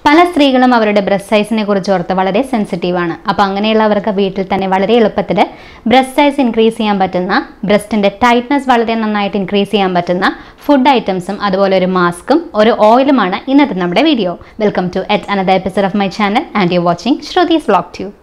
പല സ്ത്രീകളും അവരുടെ ബ്രസ്റ്റ് സൈസിനെ കുറിച്ച് ഓർത്ത് വളരെ സെൻസിറ്റീവാണ് അപ്പോൾ അങ്ങനെയുള്ളവർക്ക് വീട്ടിൽ തന്നെ വളരെ എളുപ്പത്തിൽ ബ്രസ്റ്റ് സൈസ് ഇൻക്രീസ് ചെയ്യാൻ പറ്റുന്ന ബ്രസ്റ്റിൻ്റെ ടൈറ്റ്നസ് വളരെ നന്നായിട്ട് ഇൻക്രീസ് ചെയ്യാൻ പറ്റുന്ന ഫുഡ് ഐറ്റംസും അതുപോലെ ഒരു മാസ്കും ഒരു ഓയിലുമാണ് ഇന്നത്തെ നമ്മുടെ video welcome to yet another episode of my channel and you watching Shruthi's vlog tube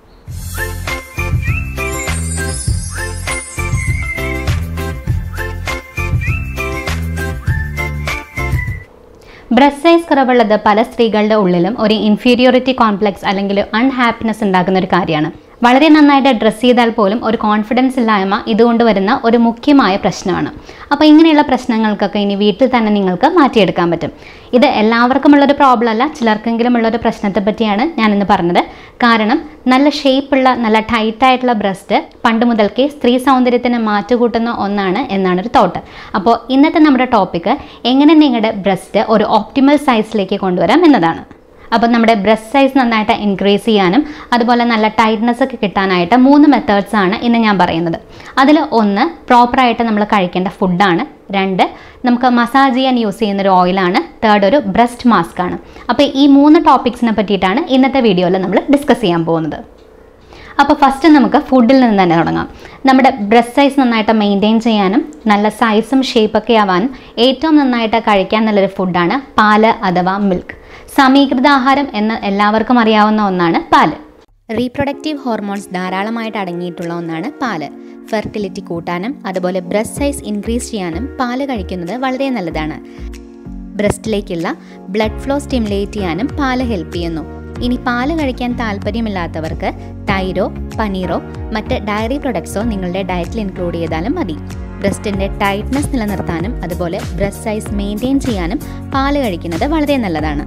breast size കുറവുള്ളത് പല സ്ത്രീകളുടെ ഉള്ളിലും ഒരു ഇൻഫീരിയോറിറ്റി കോംപ്ലക്സ് അല്ലെങ്കിൽ അൺഹാപ്പിനെസ് ഉണ്ടാക്കുന്ന ഒരു കാര്യമാണ് വളരെ നന്നായിട്ട് ഡ്രസ്സ് ചെയ്താൽ പോലും ഒരു കോൺഫിഡൻസ് ഇല്ലായ്മ ഇതുകൊണ്ട് വരുന്ന ഒരു മുഖ്യമായ പ്രശ്നമാണ് അപ്പോൾ ഇങ്ങനെയുള്ള പ്രശ്നങ്ങൾക്കൊക്കെ ഇനി വീട്ടിൽ തന്നെ നിങ്ങൾക്ക് മാറ്റിയെടുക്കാൻ പറ്റും ഇത് എല്ലാവർക്കും ഉള്ളൊരു പ്രോബ്ലം അല്ല ചിലർക്കെങ്കിലും ഉള്ളൊരു പ്രശ്നത്തെ പറ്റിയാണ് ഞാനിന്ന് പറഞ്ഞത് കാരണം നല്ല ഷേപ്പുള്ള നല്ല ടൈറ്റായിട്ടുള്ള ബ്രസ്റ്റ് പണ്ട് മുതൽക്കേ സ്ത്രീ സൗന്ദര്യത്തിന് മാറ്റുകൂട്ടുന്ന ഒന്നാണ് എന്നാണ് ഒരു തോട്ട് അപ്പോൾ ഇന്നത്തെ നമ്മുടെ ടോപ്പിക്ക് എങ്ങനെ നിങ്ങളുടെ ബ്രസ്റ്റ് ഒരു ഓപ്റ്റിമൽ സൈസിലേക്ക് കൊണ്ടുവരാം എന്നതാണ് അപ്പോൾ നമ്മുടെ ബ്രസ്റ്റ് സൈസ് നന്നായിട്ട് ഇൻക്രീസ് ചെയ്യാനും അതുപോലെ നല്ല ടൈറ്റ്നസ് ഒക്കെ കിട്ടാനായിട്ട് മൂന്ന് മെത്തേഡ്സ് ആണ് ഇന്ന് ഞാൻ പറയുന്നത് അതിൽ ഒന്ന് പ്രോപ്പറായിട്ട് നമ്മൾ കഴിക്കേണ്ട ഫുഡാണ് രണ്ട് നമുക്ക് മസാജ് ചെയ്യാൻ യൂസ് ചെയ്യുന്ന ഒരു ഓയിലാണ് തേർഡ് ഒരു ബ്രസ്റ്റ് മാസ്ക് ആണ് അപ്പോൾ ഈ മൂന്ന് ടോപ്പിക്സിനെ പറ്റിയിട്ടാണ് ഇന്നത്തെ വീഡിയോയിൽ നമ്മൾ ഡിസ്കസ് ചെയ്യാൻ പോകുന്നത് അപ്പോൾ ഫസ്റ്റ് നമുക്ക് ഫുഡിൽ നിന്ന് തന്നെ തുടങ്ങാം നമ്മുടെ ബ്രസ്റ്റ് സൈസ് നന്നായിട്ട് മെയിൻറ്റെയിൻ ചെയ്യാനും നല്ല സൈസും ഷേപ്പൊക്കെ ആവാനും ഏറ്റവും നന്നായിട്ട് കഴിക്കാൻ നല്ലൊരു ഫുഡാണ് പാല് അഥവാ മിൽക്ക് സമീകൃത ആഹാരം എന്ന് എല്ലാവർക്കും അറിയാവുന്ന ഒന്നാണ് പാല് റീപ്രൊഡക്റ്റീവ് ഹോർമോൺസ് ധാരാളമായിട്ട് അടങ്ങിയിട്ടുള്ള ഒന്നാണ് പാല് ഫെർട്ടിലിറ്റി കൂട്ടാനും അതുപോലെ ബ്രസ്റ്റ് സൈസ് ഇൻക്രീസ് ചെയ്യാനും പാല് കഴിക്കുന്നത് വളരെ നല്ലതാണ് ബ്രസ്റ്റിലേക്കുള്ള ബ്ലഡ് ഫ്ലോ സ്റ്റിമുലേറ്റ് ചെയ്യാനും പാല് ഹെൽപ്പ് ചെയ്യുന്നു ഇനി പാല് കഴിക്കാൻ താല്പര്യമില്ലാത്തവർക്ക് തൈരോ പനീറോ മറ്റ് ഡയറി പ്രൊഡക്ട്സോ നിങ്ങളുടെ ഡയറ്റിൽ ഇൻക്ലൂഡ് ചെയ്താലും മതി ബ്രസ്റ്റിൻ്റെ ടൈറ്റ്നസ് നിലനിർത്താനും അതുപോലെ ബ്രസ്റ്റ് സൈസ് മെയിൻറ്റെയിൻ ചെയ്യാനും പാല് കഴിക്കുന്നത് വളരെ നല്ലതാണ്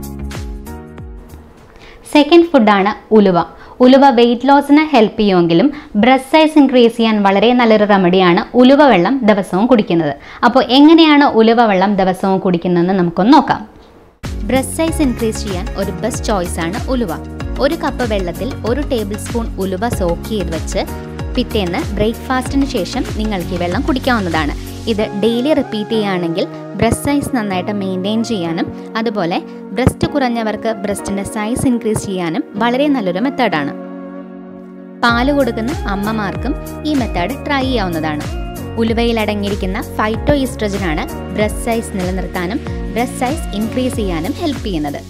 സെക്കൻഡ് ഫുഡാണ് ഉലുവ ഉലുവ വെയിറ്റ് ലോസിന് ഹെൽപ്പ് ചെയ്യുമെങ്കിലും ബ്രസ്റ്റ് സൈസ് ഇൻക്രീസ് ചെയ്യാൻ വളരെ നല്ലൊരു റെമഡിയാണ് ഉലുവ വെള്ളം ദിവസവും കുടിക്കുന്നത് അപ്പോൾ എങ്ങനെയാണ് ഉലുവ വെള്ളം ദിവസവും കുടിക്കുന്നതെന്ന് നമുക്കൊന്ന് നോക്കാം ബ്രസ്റ്റ് സൈസ് ഇൻക്രീസ് ചെയ്യാൻ ഒരു ബെസ്റ്റ് ചോയ്സ് ആണ് ഉലുവ ഒരു കപ്പ് വെള്ളത്തിൽ ഒരു ടേബിൾ സ്പൂൺ ഉലുവ സോക്ക് ചെയ്ത് വെച്ച് പിറ്റേന്ന് ബ്രേക്ക്ഫാസ്റ്റിന് ശേഷം നിങ്ങൾക്ക് ഈ വെള്ളം കുടിക്കാവുന്നതാണ് ഇത് ഡെയിലി റിപ്പീറ്റ് ചെയ്യുകയാണെങ്കിൽ ബ്രസ്റ്റ് സൈസ് നന്നായിട്ട് മെയിൻറ്റെയിൻ ചെയ്യാനും അതുപോലെ ബ്രസ്റ്റ് കുറഞ്ഞവർക്ക് ബ്രസ്റ്റിൻ്റെ സൈസ് ഇൻക്രീസ് ചെയ്യാനും വളരെ നല്ലൊരു മെത്തേഡാണ് പാല് കൊടുക്കുന്ന അമ്മമാർക്കും ഈ മെത്തേഡ് ട്രൈ ചെയ്യാവുന്നതാണ് ഉലുവയിൽ അടങ്ങിയിരിക്കുന്ന ഫൈറ്റോ ഈസ്ട്രജനാണ് ബ്രസ്റ്റ് സൈസ് നിലനിർത്താനും ബ്രസ്റ്റ് സൈസ് ഇൻക്രീസ് ചെയ്യാനും ഹെൽപ്പ് ചെയ്യുന്നത്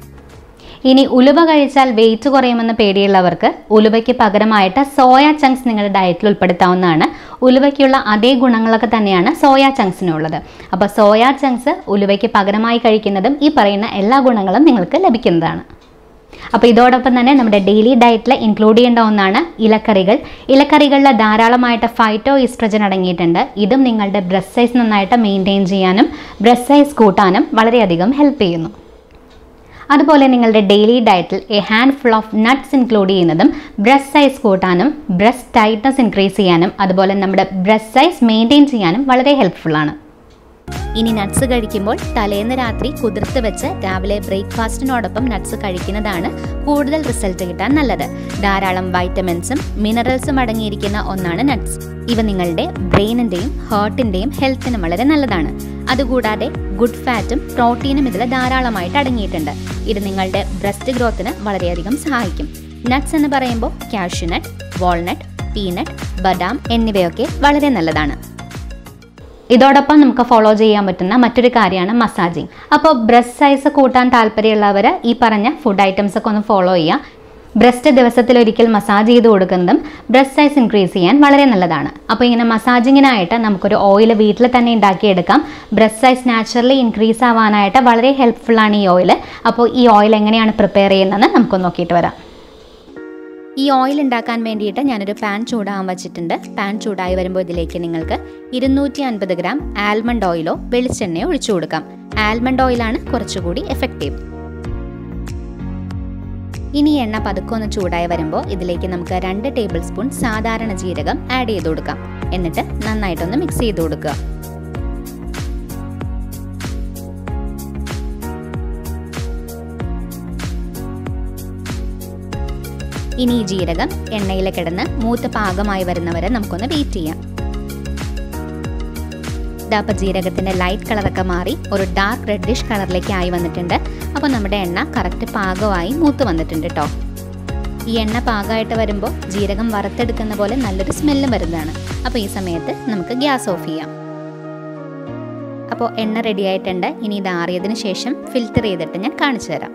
ഇനി ഉലുവ കഴിച്ചാൽ വെയിറ്റ് കുറയുമെന്ന് പേടിയുള്ളവർക്ക് ഉലുവയ്ക്ക് പകരമായിട്ട് സോയ ചങ്ക്സ് നിങ്ങളുടെ ഡയറ്റിൽ ഉൾപ്പെടുത്താവുന്നതാണ് ഉലുവയ്ക്കുള്ള അതേ ഗുണങ്ങളൊക്കെ തന്നെയാണ് സോയ ചങ്ക്സിനുള്ളത് അപ്പോൾ സോയ ചങ്ക്സ് ഉലുവയ്ക്ക് പകരമായി കഴിക്കുന്നതും ഈ പറയുന്ന എല്ലാ ഗുണങ്ങളും നിങ്ങൾക്ക് ലഭിക്കുന്നതാണ് അപ്പോൾ ഇതോടൊപ്പം തന്നെ നമ്മുടെ ഡെയിലി ഡയറ്റിൽ ഇൻക്ലൂഡ് ചെയ്യേണ്ട ഒന്നാണ് ഇലക്കറികൾ ഇലക്കറികളിൽ ധാരാളമായിട്ട് ഫൈറ്റോ ഈസ്ട്രജൻ അടങ്ങിയിട്ടുണ്ട് ഇതും നിങ്ങളുടെ ബ്രസ്റ്റ് സൈസ് നന്നായിട്ട് മെയിൻറ്റെയിൻ ചെയ്യാനും ബ്രസ്റ്റ് സൈസ് കൂട്ടാനും വളരെയധികം ഹെൽപ്പ് ചെയ്യുന്നു അതുപോലെ നിങ്ങളുടെ ഡെയിലി ഡയറ്റിൽ a handful of nuts include ചെയ്യുന്നതും ബ്രസ്റ്റ് സൈസ് കൂട്ടാനും ബ്രസ്റ്റ് ടൈറ്റ്നസ് ഇൻക്രീസ് ചെയ്യാനും അതുപോലെ നമ്മുടെ ബ്രസ്റ്റ് സൈസ് മെയിൻറ്റെയിൻ ചെയ്യാനും വളരെ ഹെൽപ്ഫുള്ളാണ് ഇനി നട്ട്സ് കഴിക്കുമ്പോൾ തലേന്ന് രാത്രി കുതിർത്ത് വെച്ച് രാവിലെ ബ്രേക്ക്ഫാസ്റ്റിനോടൊപ്പം നട്ട്സ് കഴിക്കുന്നതാണ് കൂടുതൽ റിസൾട്ട് കിട്ടാൻ നല്ലത് ധാരാളം വൈറ്റമിൻസും മിനറൽസും അടങ്ങിയിരിക്കുന്ന ഒന്നാണ് നട്ട്സ് ഇവ നിങ്ങളുടെ ബ്രെയിനിൻ്റെയും ഹാർട്ടിൻ്റെയും ഹെൽത്തിനും വളരെ നല്ലതാണ് അതുകൂടാതെ ഗുഡ് ഫാറ്റും പ്രോട്ടീനും ഇതിൽ ധാരാളമായിട്ട് അടങ്ങിയിട്ടുണ്ട് ഇത് നിങ്ങളുടെ ബ്രസ്റ്റ് ഗ്രോത്തിന് വളരെയധികം സഹായിക്കും നട്ട്സ് എന്ന് പറയുമ്പോൾ കാഷ്യൂനട്ട് വാൾനട്ട് പീനട്ട് ബദാം എന്നിവയൊക്കെ വളരെ നല്ലതാണ് ഇതോടൊപ്പം നമുക്ക് ഫോളോ ചെയ്യാൻ പറ്റുന്ന മറ്റൊരു കാര്യമാണ് മസാജിങ് അപ്പോൾ ബ്രസ്റ്റ് സൈസ് കൂട്ടാൻ താല്പര്യമുള്ളവർ ഈ പറഞ്ഞ ഫുഡ് ഐറ്റംസ് ഒക്കെ ഒന്ന് ഫോളോ ചെയ്യുക ബ്രസ്റ്റ് ദിവസത്തിൽ ഒരിക്കൽ മസാജ് ചെയ്ത് കൊടുക്കുന്നതും ബ്രസ്റ്റ് സൈസ് ഇൻക്രീസ് ചെയ്യാൻ വളരെ നല്ലതാണ് അപ്പോൾ ഇങ്ങനെ മസാജിങ്ങിനായിട്ട് നമുക്കൊരു ഓയിൽ വീട്ടിൽ തന്നെ ഉണ്ടാക്കിയെടുക്കാം ബ്രസ്റ്റ് സൈസ് നാച്ചുറലി ഇൻക്രീസ് ആവാനായിട്ട് വളരെ ഹെൽപ്ഫുള്ളാണ് ഈ ഓയിൽ അപ്പോൾ ഈ ഓയിൽ എങ്ങനെയാണ് പ്രിപ്പയർ ചെയ്യുന്നതെന്ന് നമുക്കൊന്ന് നോക്കിയിട്ട് വരാം ഈ ഓയിൽ ഉണ്ടാക്കാൻ വേണ്ടിയിട്ട് ഞാനൊരു പാൻ ചൂടാകാൻ വെച്ചിട്ടുണ്ട് പാൻ ചൂടായി വരുമ്പോൾ ഇതിലേക്ക് നിങ്ങൾക്ക് ഇരുന്നൂറ്റി അൻപത് ഗ്രാം ആൽമണ്ട് ഓയിലോ വെളിച്ചെണ്ണയോ ഒഴിച്ചു കൊടുക്കാം ആൽമണ്ട് ഓയിലാണ് കുറച്ചുകൂടി എഫക്റ്റീവ് ഇനി എണ്ണ പതുക്കെ ഒന്ന് ചൂടായി വരുമ്പോൾ ഇതിലേക്ക് നമുക്ക് രണ്ട് ടേബിൾ സ്പൂൺ സാധാരണ ജീരകം ആഡ് ചെയ്ത് കൊടുക്കാം എന്നിട്ട് നന്നായിട്ടൊന്ന് മിക്സ് ചെയ്ത് കൊടുക്കുക ഇനി ഈ ജീരകം എണ്ണയിൽ കിടന്ന് മൂത്ത് പാകമായി വരുന്നവരെ നമുക്കൊന്ന് വെയിറ്റ് ചെയ്യാം ദാപ്പ ജീരകത്തിന്റെ ലൈറ്റ് കളറൊക്കെ മാറി ഒരു ഡാർക്ക് റെഡിഷ് കളറിലേക്ക് ആയി വന്നിട്ടുണ്ട് അപ്പോൾ നമ്മുടെ എണ്ണ കറക്റ്റ് പാകമായി മൂത്ത് വന്നിട്ടുണ്ട് കേട്ടോ ഈ എണ്ണ പാകമായിട്ട് വരുമ്പോൾ ജീരകം വറുത്തെടുക്കുന്ന പോലെ നല്ലൊരു സ്മെല്ല് വരുന്നതാണ് അപ്പോൾ ഈ സമയത്ത് നമുക്ക് ഗ്യാസ് ഓഫ് ചെയ്യാം അപ്പോൾ എണ്ണ റെഡി ആയിട്ടുണ്ട് ഇനി ഇത് ആറിയതിന് ശേഷം ഫിൽറ്റർ ചെയ്തിട്ട് ഞാൻ കാണിച്ചു തരാം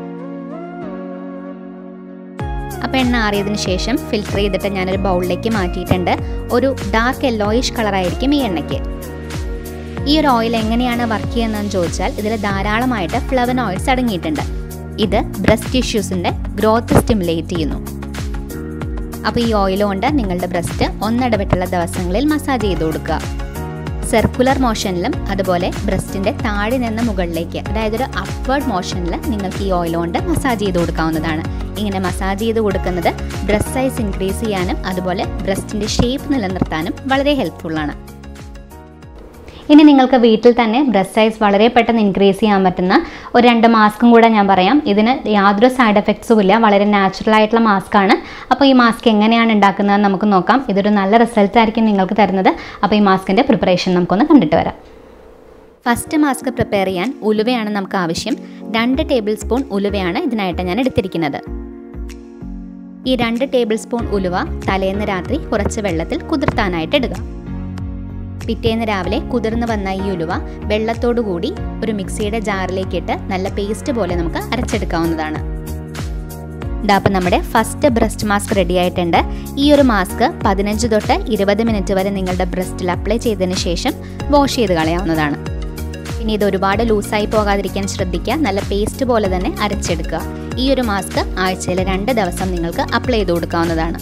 അപ്പോൾ എണ്ണ ആറിയതിന് ശേഷം ഫിൽറ്റർ ചെയ്തിട്ട് ഞാനൊരു ബൗളിലേക്ക് മാറ്റിയിട്ടുണ്ട് ഒരു ഡാർക്ക് യെല്ലോയിഷ് കളറായിരിക്കും ഈ എണ്ണയ്ക്ക് ഈ ഒരു ഓയിൽ എങ്ങനെയാണ് വർക്ക് ചെയ്യുന്നതെന്ന് ചോദിച്ചാൽ ഇതിൽ ധാരാളമായിട്ട് ഫ്ലവനോയിഡ്സ് അടങ്ങിയിട്ടുണ്ട് ഇത് ബ്രസ്റ്റ് ടിഷ്യൂസിൻ്റെ ഗ്രോത്ത് സ്റ്റിമുലേറ്റ് ചെയ്യുന്നു അപ്പോൾ ഈ ഓയിൽ കൊണ്ട് നിങ്ങളുടെ ബ്രസ്റ്റ് ഒന്നിടവിട്ടുള്ള ദിവസങ്ങളിൽ മസാജ് ചെയ്ത് കൊടുക്കുക സർക്കുലർ മോഷനിലും അതുപോലെ ബ്രസ്റ്റിൻ്റെ താഴെ നിന്ന് മുകളിലേക്ക് അതായത് ഒരു അപ്വേർഡ് മോഷനിൽ നിങ്ങൾക്ക് ഈ ഓയിൽ കൊണ്ട് മസാജ് ചെയ്ത് കൊടുക്കാവുന്നതാണ് ഇങ്ങനെ മസാജ് ചെയ്ത് കൊടുക്കുന്നത് ബ്രസ്റ്റ് സൈസ് ഇൻക്രീസ് ചെയ്യാനും അതുപോലെ ബ്രസ്റ്റിൻ്റെ ഷേപ്പ് നിലനിർത്താനും വളരെ ഹെൽപ്ഫുള്ളാണ് ഇനി നിങ്ങൾക്ക് വീട്ടിൽ തന്നെ ബ്രസ്റ്റ് സൈസ് വളരെ പെട്ടെന്ന് ഇൻക്രീസ് ചെയ്യാൻ പറ്റുന്ന ഒരു രണ്ട് മാസ്കും കൂടെ ഞാൻ പറയാം ഇതിന് യാതൊരു സൈഡ് എഫക്ട്സും ഇല്ല വളരെ നാച്ചുറൽ ആയിട്ടുള്ള മാസ്ക് ആണ് അപ്പോൾ ഈ മാസ്ക് എങ്ങനെയാണ് ഉണ്ടാക്കുന്നത് നമുക്ക് നോക്കാം ഇതൊരു നല്ല റിസൾട്ട് ആയിരിക്കും നിങ്ങൾക്ക് തരുന്നത് അപ്പോൾ ഈ മാസ്കിൻ്റെ പ്രിപ്പറേഷൻ നമുക്കൊന്ന് കണ്ടിട്ട് വരാം ഫസ്റ്റ് മാസ്ക് പ്രിപ്പയർ ചെയ്യാൻ ഉലുവയാണ് നമുക്ക് ആവശ്യം രണ്ട് ടേബിൾ സ്പൂൺ ഉലുവയാണ് ഇതിനായിട്ട് ഞാൻ എടുത്തിരിക്കുന്നത് ഈ രണ്ട് ടേബിൾ സ്പൂൺ ഉലുവ തലേന്ന് രാത്രി കുറച്ച് വെള്ളത്തിൽ കുതിർത്താനായിട്ട് ഇടുക പിറ്റേന്ന് രാവിലെ കുതിർന്ന് വന്ന ഈ ഉലുവ വെള്ളത്തോടു കൂടി ഒരു മിക്സിയുടെ ജാറിലേക്ക് ഇട്ട് നല്ല പേസ്റ്റ് പോലെ നമുക്ക് അരച്ചെടുക്കാവുന്നതാണ് ഇതാപ്പം നമ്മുടെ ഫസ്റ്റ് ബ്രസ്റ്റ് മാസ്ക് റെഡി ആയിട്ടുണ്ട് ഈ ഒരു മാസ്ക് പതിനഞ്ച് തൊട്ട് ഇരുപത് മിനിറ്റ് വരെ നിങ്ങളുടെ ബ്രസ്റ്റിൽ അപ്ലൈ ചെയ്തതിന് ശേഷം വാഷ് ചെയ്ത് കളയാവുന്നതാണ് ഇനി ഇത് ഒരുപാട് ലൂസായി പോകാതിരിക്കാൻ ശ്രദ്ധിക്കുക നല്ല പേസ്റ്റ് പോലെ തന്നെ അരച്ചെടുക്കുക ഈ ഒരു മാസ്ക് ആഴ്ചയിൽ രണ്ട് ദിവസം നിങ്ങൾക്ക് അപ്ലൈ ചെയ്ത് കൊടുക്കാവുന്നതാണ്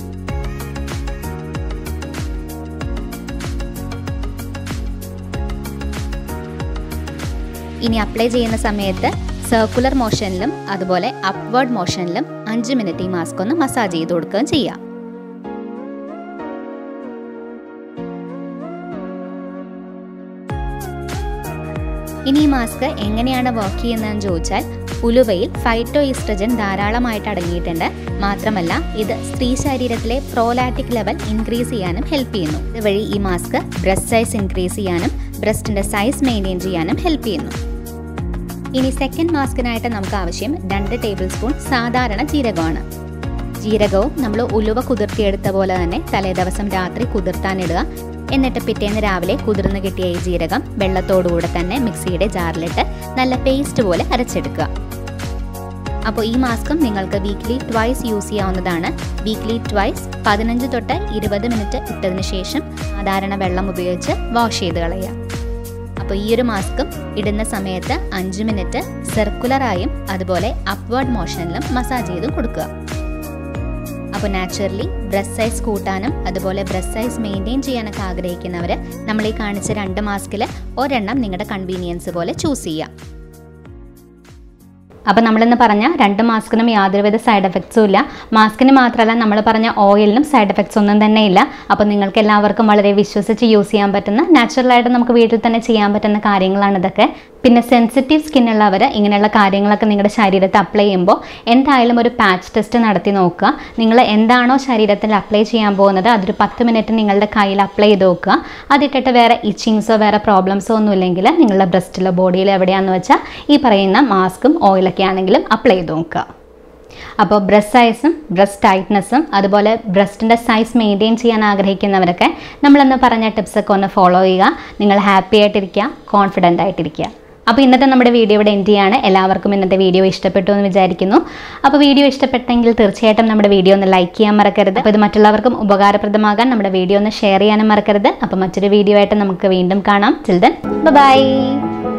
ഇനി അപ്ലൈ ചെയ്യുന്ന സമയത്ത് സർക്കുലർ മോഷനിലും അതുപോലെ അപ്വേർഡ് മോഷനിലും അഞ്ച് മിനിറ്റ് ഈ മാസ്ക് ഒന്ന് മസാജ് ചെയ്ത് കൊടുക്കുകയും ചെയ്യാം ഇനി ഈ മാസ്ക് എങ്ങനെയാണ് വർക്ക് ചെയ്യുന്നതെന്ന് ചോദിച്ചാൽ ഉലുവയിൽ ഫൈറ്റോ ഈസ്ട്രജൻ ധാരാളമായിട്ട് അടങ്ങിയിട്ടുണ്ട് മാത്രമല്ല ഇത് സ്ത്രീ ശരീരത്തിലെ പ്രോലാറ്റിക് ലെവൽ ഇൻക്രീസ് ചെയ്യാനും ഹെൽപ്പ് ചെയ്യുന്നു ഇതുവഴി ഈ മാസ്ക് ബ്രസ്റ്റ് സൈസ് ഇൻക്രീസ് ചെയ്യാനും ബ്രസ്റ്റിന്റെ സൈസ് മെയിൻറ്റെയിൻ ചെയ്യാനും ഹെൽപ്പ് ചെയ്യുന്നു ഇനി സെക്കൻഡ് മാസ്കിനായിട്ട് നമുക്ക് ആവശ്യം രണ്ട് ടേബിൾ സ്പൂൺ സാധാരണ ജീരകമാണ് ജീരകവും നമ്മൾ ഉലുവ കുതിർത്തിയെടുത്ത പോലെ തന്നെ തലേ ദിവസം രാത്രി കുതിർത്താനിടുക എന്നിട്ട് പിറ്റേന്ന് രാവിലെ കുതിർന്ന് കിട്ടിയ ഈ ജീരകം വെള്ളത്തോടുകൂടെ തന്നെ മിക്സിയുടെ ജാറിലിട്ട് നല്ല പേസ്റ്റ് പോലെ അരച്ചെടുക്കുക അപ്പോൾ ഈ മാസ്കും നിങ്ങൾക്ക് വീക്ക്ലി ട്വൈസ് യൂസ് ചെയ്യാവുന്നതാണ് വീക്ക്ലി ട്വൈസ് പതിനഞ്ച് തൊട്ട് ഇരുപത് മിനിറ്റ് ഇട്ടതിന് ശേഷം സാധാരണ വെള്ളം ഉപയോഗിച്ച് വാഷ് ചെയ്ത് കളയുക അപ്പോൾ ഈ ഒരു മാസ്കും ഇടുന്ന സമയത്ത് അഞ്ച് മിനിറ്റ് സർക്കുലറായും അതുപോലെ അപ്വേർഡ് മോഷനിലും മസാജ് ചെയ്തും കൊടുക്കുക അപ്പോൾ നാച്ചുറലി ബ്രസ്റ്റ് സൈസ് കൂട്ടാനും അതുപോലെ ബ്രസ്റ്റ് സൈസ് മെയിൻറ്റെയിൻ ചെയ്യാനൊക്കെ ആഗ്രഹിക്കുന്നവർ നമ്മൾ ഈ കാണിച്ച രണ്ട് മാസ്കിൽ ഒരെണ്ണം നിങ്ങളുടെ കൺവീനിയൻസ് പോലെ ചൂസ് ചെയ്യുക അപ്പോൾ നമ്മളിന്ന് പറഞ്ഞ രണ്ട് മാസ്കിനും യാതൊരുവിധ സൈഡ് എഫക്ട്സും ഇല്ല മാസ്കിന് മാത്രമല്ല നമ്മൾ പറഞ്ഞ ഓയിലിനും സൈഡ് എഫക്ട്സ് ഒന്നും തന്നെ ഇല്ല അപ്പോൾ നിങ്ങൾക്ക് എല്ലാവർക്കും വളരെ വിശ്വസിച്ച് യൂസ് ചെയ്യാൻ പറ്റുന്ന നാച്ചുറലായിട്ട് നമുക്ക് വീട്ടിൽ തന്നെ ചെയ്യാൻ പറ്റുന്ന കാര്യങ്ങളാണ് ഇതൊക്കെ പിന്നെ സെൻസിറ്റീവ് സ്കിൻ ഉള്ളവർ ഇങ്ങനെയുള്ള കാര്യങ്ങളൊക്കെ നിങ്ങളുടെ ശരീരത്തിൽ അപ്ലൈ ചെയ്യുമ്പോൾ എന്തായാലും ഒരു പാച്ച് ടെസ്റ്റ് നടത്തി നോക്കുക നിങ്ങൾ എന്താണോ ശരീരത്തിൽ അപ്ലൈ ചെയ്യാൻ പോകുന്നത് അതൊരു പത്ത് മിനിറ്റ് നിങ്ങളുടെ കയ്യിൽ അപ്ലൈ ചെയ്ത് നോക്കുക അതിട്ടിട്ട് വേറെ ഇച്ചിങ്സോ വേറെ പ്രോബ്ലംസോ ഒന്നും ഇല്ലെങ്കിൽ നിങ്ങളുടെ ബ്രസ്റ്റിലോ ബോഡിയിലോ എവിടെയാണെന്ന് വെച്ചാൽ ഈ പറയുന്ന മാസ്കും ഓയിലൊക്കെ ആണെങ്കിലും അപ്ലൈ ചെയ്ത് നോക്കുക അപ്പോൾ ബ്രസ്റ്റ് സൈസും ബ്രസ്റ്റ് ടൈറ്റ്നസ്സും അതുപോലെ ബ്രസ്റ്റിൻ്റെ സൈസ് മെയിൻറ്റെയിൻ ചെയ്യാൻ ആഗ്രഹിക്കുന്നവരൊക്കെ നമ്മളെന്ന് പറഞ്ഞ ടിപ്സൊക്കെ ഒന്ന് ഫോളോ ചെയ്യുക നിങ്ങൾ ഹാപ്പി ആയിട്ടിരിക്കുക കോൺഫിഡൻ്റ് ആയിട്ടിരിക്കുക അപ്പോൾ ഇന്നത്തെ നമ്മുടെ വീഡിയോ ഇവിടെ എൻഡ് ചെയ്യാണ് എല്ലാവർക്കും ഇന്നത്തെ വീഡിയോ ഇഷ്ടപ്പെട്ടു എന്ന് വിചാരിക്കുന്നു അപ്പോൾ വീഡിയോ ഇഷ്ടപ്പെട്ടെങ്കിൽ തീർച്ചയായിട്ടും നമ്മുടെ വീഡിയോ ഒന്ന് ലൈക്ക് ചെയ്യാൻ മറക്കരുത് അപ്പോൾ ഇത് മറ്റുള്ളവർക്കും ഉപകാരപ്രദമാകാൻ നമ്മുടെ വീഡിയോ ഒന്ന് ഷെയർ ചെയ്യാനും മറക്കരുത് അപ്പോൾ മറ്റൊരു വീഡിയോ ആയിട്ട് നമുക്ക് വീണ്ടും കാണാം ചിൽഡൻ ബൈ